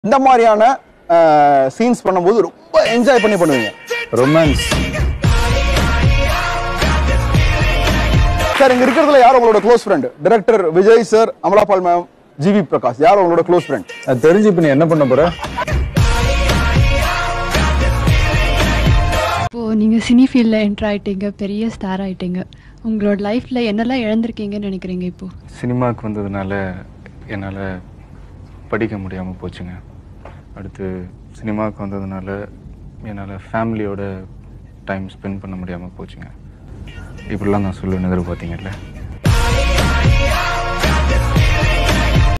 இந்த மாதிரியான சீன்ஸ் பண்ணும்போது ரொம்ப என்ஜாய் பண்ணி பண்ணுவீங்க ரொமான்ஸ் சார் இங்க இருக்கிறதுல யார் உங்களோட close friend director Vijay sir Amala Paul ma'am GV Prakash யார் உங்களோட க்ளோஸ் ஃப்ரெண்ட் அது தெரிஞ்சு இப்போ நீ என்ன பண்ண போற இப்போ நீங்க சினி ஃபீல்ட்ல என்டர் ஆயிட்டீங்க பெரிய ஸ்டார் ஆயிட்டீங்க உங்களோட லைஃப்ல என்னெல்லாம் இழந்திருக்கீங்கன்னு நினைக்கிறீங்க இப்போ சினிமாவுக்கு வந்ததுனால என்னால் படிக்க முடியாமல் போச்சுங்க அடுத்து சினிமாவுக்கு வந்ததுனால என்னால் ஃபேமிலியோட டைம் ஸ்பெண்ட் பண்ண முடியாமல் போச்சுங்க இப்படிலாம் நான் சொல்லுவேன்னு எதிர்பார்த்தீங்கல்ல